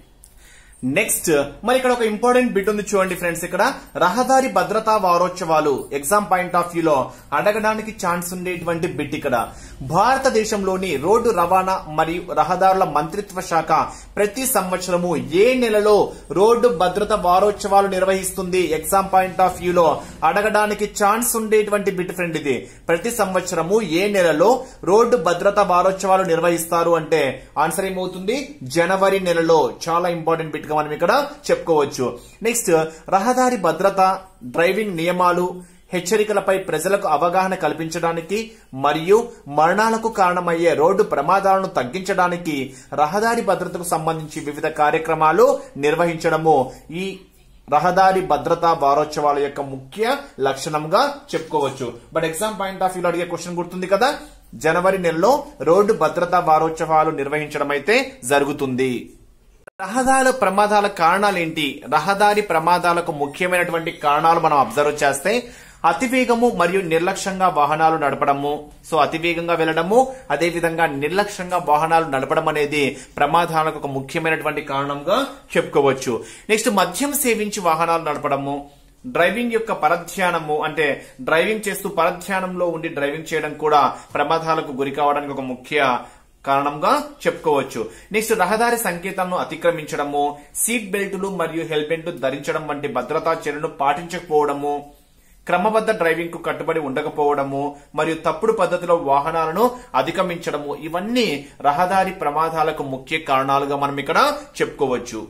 నెక్స్ట్ మరి ఇక్కడ ఒక ఇంపార్టెంట్ బిట్ ఉంది చూడండి ఫ్రెండ్స్ ఇక్కడ రహదారి భద్రతా వారోత్సవాలు ఎగ్జామ్ పాయింట్ ఆఫ్ వ్యూలో అడగడానికి ఛాన్స్ ఉండేటువంటి బిట్ ఇక్కడ భారతదేశంలోని రోడ్డు రవాణా మరియు రహదారుల మంత్రిత్వ శాఖ ప్రతి సంవత్సరము ఏ నెలలో రోడ్డు భద్రత వారోత్సవాలు నిర్వహిస్తుంది ఎగ్జామ్ పాయింట్ ఆఫ్ వ్యూలో అడగడానికి ఛాన్స్ ఉండేటువంటి బిట్ ఫ్రెండ్ ఇది ప్రతి సంవత్సరము ఏ నెలలో రోడ్డు భద్రత వారోత్సవాలు నిర్వహిస్తారు అంటే ఆన్సర్ ఏమవుతుంది జనవరి నెలలో చాలా ఇంపార్టెంట్ బిట్ గా మనం ఇక్కడ చెప్పుకోవచ్చు నెక్స్ట్ రహదారి భద్రత డ్రైవింగ్ నియమాలు హెచ్చరికలపై ప్రజలకు అవగాహన కల్పించడానికి మరియు మరణాలకు కారణమయ్యే రోడ్డు ప్రమాదాలను తగ్గించడానికి రహదారి భద్రతకు సంబంధించి వివిధ కార్యక్రమాలు నిర్వహించడము ఈ రహదారి భద్రతా వారోత్సవాల యొక్క ముఖ్య లక్షణంగా చెప్పుకోవచ్చు బట్ ఎగ్జామ్ పాయింట్ ఆఫ్ వ్యూలో అడిగే క్వశ్చన్ గుర్తుంది కదా జనవరి నెలలో రోడ్డు భద్రతా వారోత్సవాలు నిర్వహించడం అయితే జరుగుతుంది రహదారుల ప్రమాదాల కారణాలు ఏంటి రహదారి ప్రమాదాలకు ముఖ్యమైనటువంటి కారణాలు మనం అబ్జర్వ్ చేస్తే అతివేగము మరియు నిర్లక్ష్యంగా వాహనాలు నడపడము సో అతివేగంగా వెళ్లడము అదే విధంగా నిర్లక్ష్యంగా వాహనాలు నడపడం అనేది ప్రమాదాలకు ఒక ముఖ్యమైనటువంటి కారణంగా చెప్పుకోవచ్చు నెక్స్ట్ మద్యం సేవించి వాహనాలు నడపడము డ్రైవింగ్ యొక్క పరధ్యానము అంటే డ్రైవింగ్ చేస్తూ పరధ్యానంలో ఉండి డ్రైవింగ్ చేయడం కూడా ప్రమాదాలకు గురి కావడానికి ఒక ముఖ్య కారణంగా చెప్పుకోవచ్చు నెక్స్ట్ రహదారి సంకేతాలను అతిక్రమించడము సీట్ బెల్టులు మరియు హెల్మెట్ ధరించడం వంటి భద్రతా చర్యలను పాటించకపోవడము క్రమబద్ధ డ్రైవింగ్ కు కట్టుబడి ఉండకపోవడము మరియు తప్పుడు పద్ధతిలో వాహనాలను అధిగమించడము ఇవన్నీ రహదారి ప్రమాదాలకు ముఖ్య కారణాలుగా మనం ఇక్కడ చెప్పుకోవచ్చు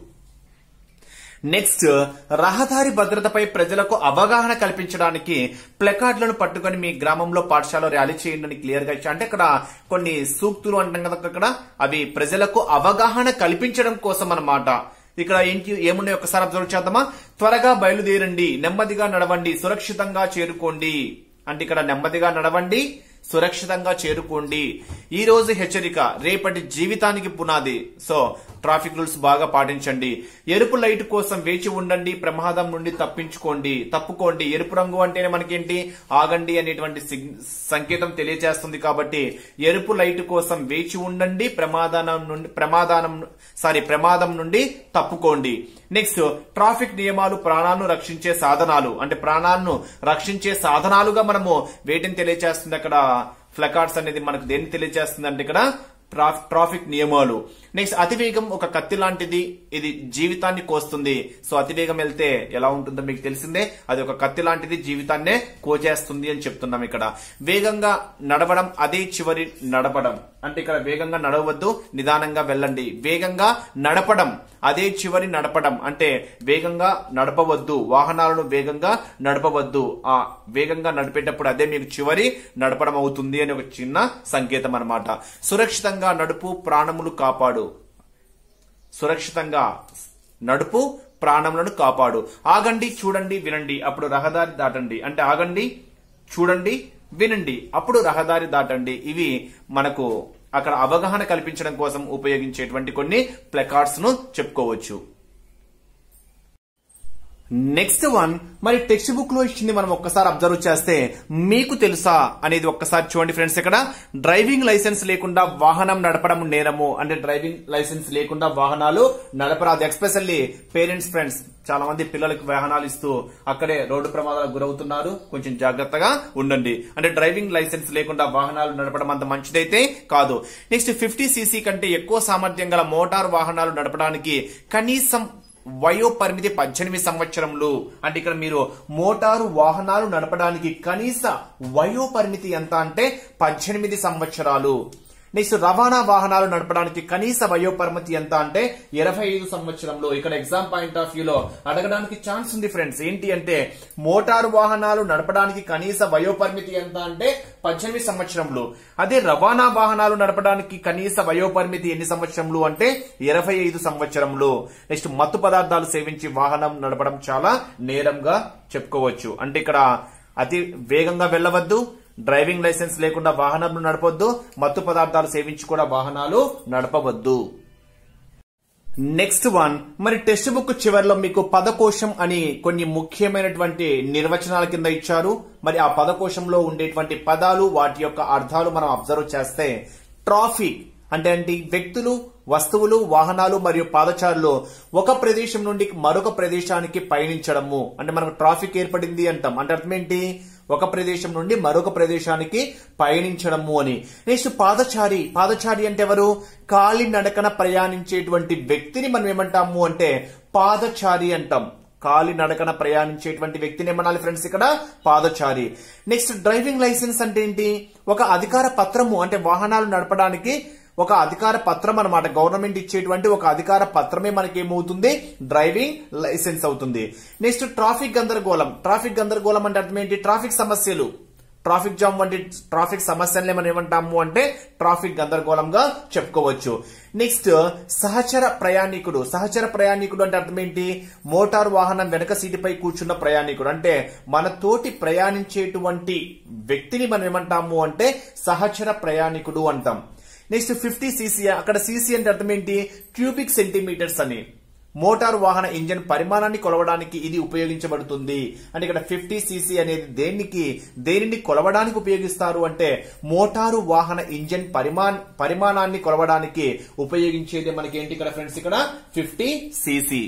నెక్స్ట్ రహదారి భద్రతపై ప్రజలకు అవగాహన కల్పించడానికి ప్లకార్డులను పట్టుకొని మీ గ్రామంలో పాఠశాల ర్యాలీ చేయండి అని క్లియర్ గా ఇచ్చా అంటే ఇక్కడ కొన్ని సూక్తులు అంటాం కదా అక్కడ అవి ప్రజలకు అవగాహన కల్పించడం కోసం అన్నమాట ఇక్కడ ఏంటి ఏమున్నాయి ఒకసారి అబ్జర్వ్ చేద్దామా త్వరగా బయలుదేరండి నెమ్మదిగా నడవండి సురక్షితంగా చేరుకోండి అంటే ఇక్కడ నెమ్మదిగా నడవండి సురక్షితంగా చేరుకోండి ఈ రోజు హెచ్చరిక రేపటి జీవితానికి పునాది సో ట్రాఫిక్ రూల్స్ బాగా పాటించండి ఎరుపు లైట్ కోసం వేచి ఉండండి ప్రమాదం నుండి తప్పించుకోండి తప్పుకోండి ఎరుపు రంగు అంటేనే మనకేంటి ఆగండి అనేటువంటి సిగ్- సంకేతం తెలియజేస్తుంది కాబట్టి ఎరుపు లైట్ కోసం వేచి ఉండండి ప్రమాదం నుండి ప్రమాదం సారీ ప్రమాదం నుండి తప్పుకోండి నెక్స్ట్ ట్రాఫిక్ నియమాలు ప్రాణాలను రక్షించే సాధనాలు అంటే ప్రాణాలను రక్షించే సాధనాలుగా మనము వేటిని తెలియజేస్తుంది అక్కడ ఫ్లకార్డ్స్ అనేది మనకు దేన్ని తెలియజేస్తుంది అంటే ఇక్కడ ట్రాఫ్- ట్రాఫిక్ నియమాలు నెక్స్ట్ అతివేగం ఒక కత్తి లాంటిది ఇది జీవితాన్ని కోస్తుంది సో అతివేగం వెళ్తే ఎలా ఉంటుందో మీకు తెలిసిందే అది ఒక కత్తి లాంటిది జీవితాన్నే కోచేస్తుంది అని చెప్తున్నాం ఇక్కడ వేగంగా నడవడం అదే చివరి నడపడం అంటే ఇక్కడ వేగంగా నడవద్దు నిదానంగా వెళ్ళండి వేగంగా నడపడం అదే చివరి నడపడం అంటే వేగంగా నడపవద్దు వాహనాలను వేగంగా నడపవద్దు ఆ వేగంగా నడిపేటప్పుడు అదే మీకు చివరి నడపడం అవుతుంది అని ఒక చిన్న సంకేతం అన్నమాట సురక్షితంగా నడుపు ప్రాణములు కాపాడు సురక్షితంగా నడుపు ప్రాణములను కాపాడు ఆగండి చూడండి వినండి అప్పుడు రహదారి దాటండి అంటే ఆగండి చూడండి వినండి అప్పుడు రహదారి దాటండి ఇవి మనకు అక్కడ అవగాహన కల్పించడం కోసం ఉపయోగించేటువంటి కొన్ని ప్లకార్డ్స్ ను చెప్పుకోవచ్చు నెక్స్ట్ వన్ మరి టెక్స్ట్ బుక్ లో ఇచ్చింది మనం ఒక్కసారి అబ్జర్వ్ చేస్తే మీకు తెలుసా అనేది ఒక్కసారి చూడండి ఫ్రెండ్స్ ఇక్కడ డ్రైవింగ్ లైసెన్స్ లేకుండా వాహనం నడపడం నేరము అంటే డ్రైవింగ్ లైసెన్స్ లేకుండా వాహనాలు నడపరాదు ఎక్స్పెషల్లీ పేరెంట్స్ ఫ్రెండ్స్ చాలా మంది పిల్లలకు వాహనాలు ఇస్తూ అక్కడే రోడ్డు ప్రమాదాలకు గురవుతున్నారు కొంచెం జాగ్రత్తగా ఉండండి అంటే డ్రైవింగ్ లైసెన్స్ లేకుండా వాహనాలు నడపడం అంత మంచిదైతే కాదు నెక్స్ట్ ఫిఫ్టీ సీసీ కంటే ఎక్కువ సామర్థ్యం గల మోటార్ వాహనాలు నడపడానికి కనీసం వయో పరిమితి పద్దెనిమిది సంవత్సరములు అంటే ఇక్కడ మీరు మోటారు వాహనాలు నడపడానికి కనీస వయో పరిమితి ఎంత అంటే పద్దెనిమిది సంవత్సరాలు నెక్స్ట్ రవాణా వాహనాలు నడపడానికి కనీస వయో పరిమితి ఎంత అంటే ఇరవై ఐదు సంవత్సరంలో ఇక్కడ ఎగ్జామ్ పాయింట్ ఆఫ్ వ్యూలో అడగడానికి ఛాన్స్ ఉంది ఫ్రెండ్స్ ఏంటి అంటే మోటారు వాహనాలు నడపడానికి కనీస వయో పరిమితి ఎంత అంటే పద్దెనిమిది సంవత్సరంలో అదే రవాణా వాహనాలు నడపడానికి కనీస వయో పరిమితి ఎన్ని సంవత్సరంలో అంటే ఇరవై ఐదు సంవత్సరంలో నెక్స్ట్ మత్తు పదార్థాలు సేవించి వాహనం నడపడం చాలా నేరంగా చెప్పుకోవచ్చు అంటే ఇక్కడ అతి వేగంగా వెళ్ళవద్దు డ్రైవింగ్ లైసెన్స్ లేకుండా వాహనాలు నడపొద్దు మత్తు పదార్థాలు సేవించి కూడా వాహనాలు నడపవద్దు నెక్స్ట్ వన్ మరి టెక్స్ట్ బుక్ చివరిలో మీకు పదకోశం అని కొన్ని ముఖ్యమైనటువంటి నిర్వచనాల కింద ఇచ్చారు మరి ఆ పదకోశంలో ఉండేటువంటి పదాలు వాటి యొక్క అర్థాలు మనం అబ్జర్వ్ చేస్తే ట్రాఫిక్ అంటే ఏంటి వ్యక్తులు వస్తువులు వాహనాలు మరియు పాదచారులు ఒక ప్రదేశం నుండి మరొక ప్రదేశానికి పయనించడము అంటే మనకు ట్రాఫిక్ ఏర్పడింది అంటాం అంటే అర్థం ఏంటి ఒక ప్రదేశం నుండి మరొక ప్రదేశానికి పయనించడము అని నెక్స్ట్ పాదచారి పాదచారి అంటే ఎవరు కాలి నడకన ప్రయాణించేటువంటి వ్యక్తిని మనం ఏమంటాము అంటే పాదచారి అంటాం కాలి నడకన ప్రయాణించేటువంటి వ్యక్తిని ఏమనాలి ఫ్రెండ్స్ ఇక్కడ పాదచారి నెక్స్ట్ డ్రైవింగ్ లైసెన్స్ అంటే ఏంటి ఒక అధికార పత్రము అంటే వాహనాలు నడపడానికి ఒక అధికార పత్రం అనమాట గవర్నమెంట్ ఇచ్చేటువంటి ఒక అధికార పత్రమే మనకి ఏమవుతుంది డ్రైవింగ్ లైసెన్స్ అవుతుంది నెక్స్ట్ ట్రాఫిక్ గందరగోళం ట్రాఫిక్ గందరగోళం అంటే అర్థం ఏంటి ట్రాఫిక్ సమస్యలు ట్రాఫిక్ జామ్ వంటి ట్రాఫిక్ సమస్యల్ని మనం ఏమంటాము అంటే ట్రాఫిక్ గందరగోళంగా చెప్పుకోవచ్చు నెక్స్ట్ సహచర ప్రయాణికుడు సహచర ప్రయాణికుడు అంటే అర్థం ఏంటి మోటార్ వాహనం వెనక సీటుపై కూర్చున్న ప్రయాణికుడు అంటే మన తోటి ప్రయాణించేటువంటి వ్యక్తిని మనం ఏమంటాము అంటే సహచర ప్రయాణికుడు అంటాం నెక్స్ట్ ఫిఫ్టీ సీసీ అక్కడ సీసీ అంటే అర్థం ఏంటి క్యూబిక్ సెంటీమీటర్స్ అని మోటార్ వాహన ఇంజన్ పరిమాణాన్ని కొలవడానికి ఇది ఉపయోగించబడుతుంది అంటే ఇక్కడ ఫిఫ్టీ సీసీ అనేది దేనికి దేనిని కొలవడానికి ఉపయోగిస్తారు అంటే మోటారు వాహన ఇంజన్ పరిమాణ పరిమాణాన్ని కొలవడానికి ఉపయోగించేది మనకి ఏంటి ఇక్కడ ఫ్రెండ్స్ ఇక్కడ ఫిఫ్టీ సీసీ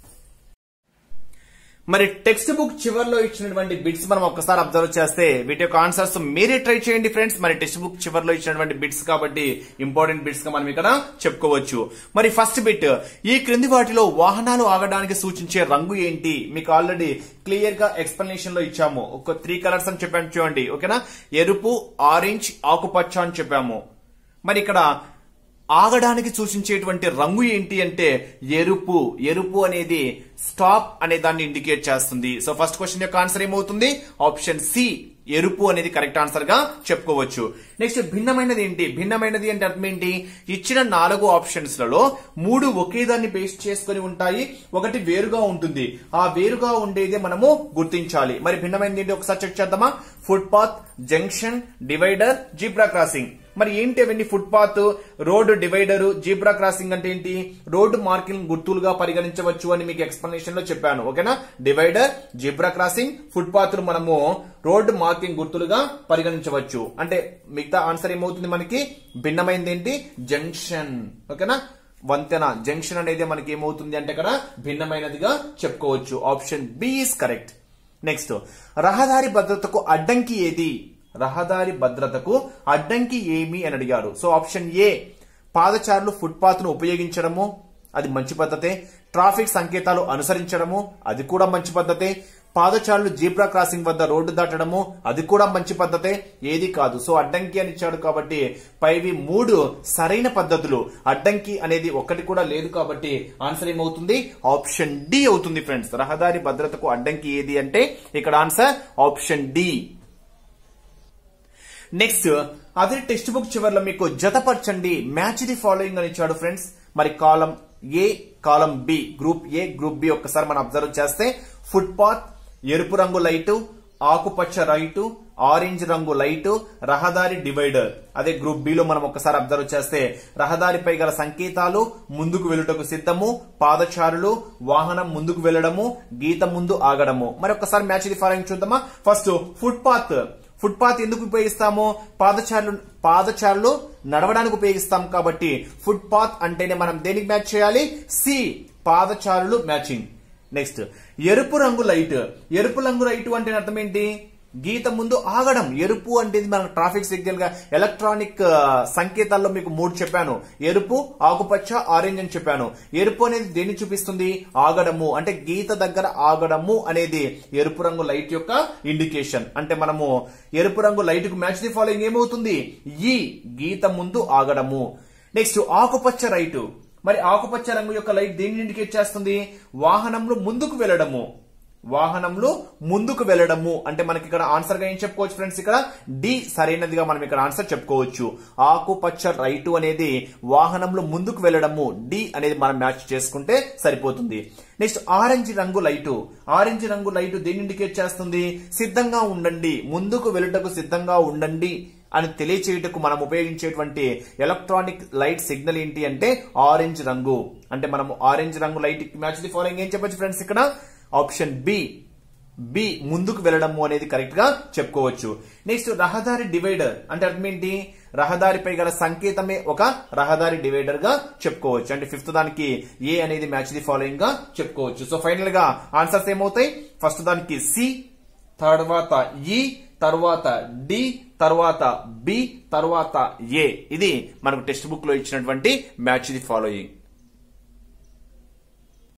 మరి టెక్స్ట్ బుక్ చివరిలో ఇచ్చినటువంటి బిట్స్ మనం ఒక్కసారి అబ్జర్వ్ చేస్తే వీటి యొక్క ఆన్సర్స్ మీరే ట్రై చేయండి ఫ్రెండ్స్ మరి టెక్స్ట్ బుక్ చివరిలో ఇచ్చినటువంటి బిట్స్ కాబట్టి ఇంపార్టెంట్ బిట్స్ గా మనం ఇక్కడ చెప్పుకోవచ్చు మరి ఫస్ట్ బిట్ ఈ క్రింది వాటిలో వాహనాలు ఆగడానికి సూచించే రంగు ఏంటి మీకు ఆల్రెడీ క్లియర్ గా ఎక్స్ప్లెనేషన్ లో ఇచ్చాము ఒక త్రీ కలర్స్ అని చెప్పాము చూడండి ఓకేనా ఎరుపు ఆరెంజ్ ఆకుపచ్చ అని చెప్పాము మరి ఇక్కడ ఆగడానికి సూచించేటువంటి రంగు ఏంటి అంటే ఎరుపు ఎరుపు అనేది స్టాప్ అనే దాన్ని ఇండికేట్ చేస్తుంది సో ఫస్ట్ క్వశ్చన్ యొక్క ఆన్సర్ ఏమవుతుంది ఆప్షన్ సి ఎరుపు అనేది కరెక్ట్ ఆన్సర్ గా చెప్పుకోవచ్చు నెక్స్ట్ భిన్నమైనది ఏంటి భిన్నమైనది అంటే అర్థం ఏంటి ఇచ్చిన నాలుగు ఆప్షన్స్ లలో మూడు ఒకే దాన్ని బేస్ చేసుకుని ఉంటాయి ఒకటి వేరుగా ఉంటుంది ఆ వేరుగా ఉండేది మనము గుర్తించాలి మరి భిన్నమైనది ఏంటి ఒకసారి చెక్ చేద్దామా footpath junction divider zebra crossing మరి ఏంటి అవన్నీ footpath road divider zebra crossing అంటే ఏంటి రోడ్డు మార్కింగ్ గుర్తులుగా పరిగణించవచ్చు అని మీకు ఎక్స్ప్లెనేషన్ లో చెప్పాను ఓకేనా డివైడర్ జీబ్రా క్రాసింగ్ ఫుట్పాత్ మనము రోడ్డు మార్కింగ్ గుర్తులుగా పరిగణించవచ్చు అంటే మిగతా ఆన్సర్ ఏమవుతుంది మనకి భిన్నమైనది ఏంటి జంక్షన్ ఓకేనా వంతెన జంక్షన్ అనేది మనకి ఏమవుతుంది అంటే ఇక్కడ భిన్నమైనదిగా చెప్పుకోవచ్చు option B is correct next రహదారి భద్రతకు అడ్డంకి ఏది రహదారి భద్రతకు అడ్డంకి ఏమి అని అడిగారు సో ఆప్షన్ ఏ పాదచారులు ఫుట్పాత్ ను ఉపయోగించడము అది మంచి పద్ధతే ట్రాఫిక్ సంకేతాలు అనుసరించడము అది కూడా మంచి పద్ధతే పాదచారులు జీబ్రా క్రాసింగ్ వద్ద రోడ్డు దాటడము అది కూడా మంచి పద్ధతే ఏది కాదు సో అడ్డంకి అని ఇచ్చాడు కాబట్టి పైవి మూడు సరైన పద్ధతులు అడ్డంకి అనేది ఒక్కటి కూడా లేదు కాబట్టి ఆన్సర్ ఏమవుతుంది ఆప్షన్ డి అవుతుంది ఫ్రెండ్స్ రహదారి భద్రతకు అడ్డంకి ఏది అంటే ఇక్కడ ఆన్సర్ ఆప్షన్ డి నెక్స్ట్ అదే టెక్స్ట్ బుక్ చివరిలో మీకు జతపరచండి మ్యాచ్ ది ఫాలోయింగ్ అని ఇచ్చాడు ఫ్రెండ్స్ మరి column A column B group A group B ఒక్కసారి మనం అబ్జర్వ్ చేస్తే ఫుట్ పాత్ ఎరుపు రంగు లైటు ఆకుపచ్చ రైటు ఆరెంజ్ రంగు లైటు రహదారి డివైడర్ అదే గ్రూప్ బి లో మనం ఒకసారి అబ్జర్వ్ చేస్తే రహదారిపై గల సంకేతాలు ముందుకు వెళ్ళుటకు సిద్ధము పాదచారులు వాహనం ముందుకు వెళ్ళడము గీత ముందు ఆగడము మరి ఒకసారి మ్యాచ్ ది ఫాలోయింగ్ చూద్దామా first footpath footpath ఎందుకు ఉపయోగిస్తాము పాదచారులు పాదచారులు నడవడానికి ఉపయోగిస్తాం కాబట్టి ఫుట్ పాత్ అంటేనే మనం దేనికి మ్యాచ్ చేయాలి సి పాదచారులు మ్యాచింగ్ నెక్స్ట్ ఎరుపు రంగు లైట్ ఎరుపు రంగు లైట్ అంటే అర్థం ఏంటి గీత ముందు ఆగడం ఎరుపు అంటే ఇది మన ట్రాఫిక్ సిగ్నల్ గా ఎలక్ట్రానిక్ ఆ, సంకేతాల్లో మీకు మూడు చెప్పాను ఎరుపు ఆకుపచ్చ ఆరెంజ్ అని చెప్పాను ఎరుపు అనేది దేన్ని చూపిస్తుంది ఆగడము అంటే గీత దగ్గర ఆగడము అనేది ఎరుపు రంగు లైట్ యొక్క ఇండికేషన్ అంటే మనము ఎరుపు రంగు లైట్ కు మ్యాచ్ ది ఫాలోయింగ్ ఏమవుతుంది ఈ గీత ముందు ఆగడము నెక్స్ట్ ఆకుపచ్చ రైటు మరి ఆకుపచ్చ రంగు యొక్క లైట్ దేన్ని ఇండికేట్ చేస్తుంది వాహనంలో ముందుకు వెళ్ళడము వాహనంలో ముందుకు వెళ్ళడము అంటే మనకి ఇక్కడ ఆన్సర్ గా ఏం చెప్పుకోవచ్చు ఫ్రెండ్స్ ఇక్కడ డి సరైనదిగా మనం ఇక్కడ ఆన్సర్ చెప్పుకోవచ్చు ఆకుపచ్చ రైటు అనేది వాహనంలో ముందుకు వెళ్ళడము డి అనేది మనం మ్యాచ్ చేసుకుంటే సరిపోతుంది నెక్స్ట్ ఆరెంజ్ రంగు లైటు ఆరెంజ్ రంగు లైటు దేన్ని ఇండికేట్ చేస్తుంది సిద్ధంగా ఉండండి ముందుకు వెళ్ళుటకు సిద్ధంగా ఉండండి అని తెలియచేయుటకు మనం ఉపయోగించేటువంటి ఎలక్ట్రానిక్ లైట్ సిగ్నల్ ఏంటి అంటే ఆరెంజ్ రంగు అంటే మనము ఆరెంజ్ రంగు లైట్ మ్యాచ్ ది ఫాలోయింగ్ ఏం చెప్పొచ్చు ఫ్రెండ్స్ ఇక్కడ ఆప్షన్ బి బి ముందుకు వెళ్ళడము అనేది కరెక్ట్ గా చెప్పుకోవచ్చు నెక్స్ట్ రహదారి డివైడర్ అంటే అర్థం ఏంటి రహదారిపై గల సంకేతమే ఒక రహదారి డివైడర్ గా చెప్పుకోవచ్చు అంటే ఫిఫ్త్ దానికి ఏ అనేది మ్యాచ్ ది ఫాలోయింగ్ గా చెప్పుకోవచ్చు సో ఫైనల్ గా ఆన్సర్స్ ఏమవుతాయి ఫస్ట్ దానికి సి తర్వాత ఈ తర్వాత డి తర్వాత బి తర్వాత ఏ ఇది మనకు టెక్స్ట్ బుక్ లో ఇచ్చినటువంటి మ్యాచ్ ది ఫాలోయింగ్